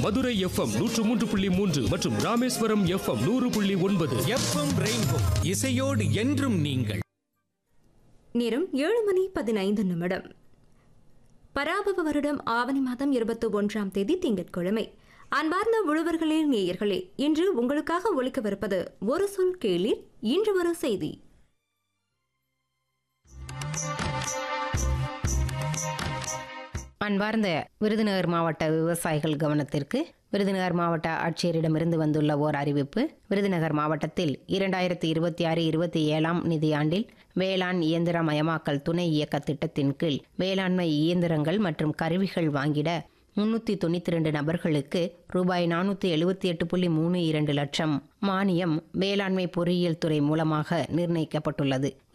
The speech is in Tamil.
மதுரை எஃப்எம் நூற்று மூன்று புள்ளி மூன்று மற்றும் ராமேஸ்வரம் எஃப்எம் நூறு புள்ளி ஒன்பது எஃப்எம் ரெயின்போ இசையோடு என்றும் நீங்கள் நேரம் ஏழு மணி பதினைந்து நிமிடம் பராபவ வருடம் ஆவணி மாதம் இருபத்தி ஒன்றாம் தேதி திங்கட்கிழமை அன்பார்ந்த உழவர்களே நேயர்களே இன்று உங்களுக்காக ஒலிக்கவிருப்பது ஒரு சொல் கேளீர் இன்று ஒரு செய்தி அன்பார்ந்த விருதுநகர் மாவட்ட விவசாயிகள் கவனத்திற்கு விருதுநகர் மாவட்ட ஆட்சியரிடமிருந்து வந்துள்ள ஓர் அறிவிப்பு விருதுநகர் மாவட்டத்தில் இரண்டாயிரத்தி இருபத்தி ஆறு இருபத்தி ஏழாம் நிதியாண்டில் வேளாண் இயந்திரமயமாக்கல் துணை இயக்க திட்டத்தின் கீழ் வேளாண்மை இயந்திரங்கள் மற்றும் கருவிகள் வாங்கிட முன்னூற்றி தொண்ணூற்றி ரெண்டு நபர்களுக்கு ரூபாய் நானூற்றி எழுபத்தி எட்டு புள்ளி மூணு இரண்டு லட்சம் மானியம் வேளாண்மை பொறியியல் துறை மூலமாக நிர்ணயிக்கப்பட்டுள்ளது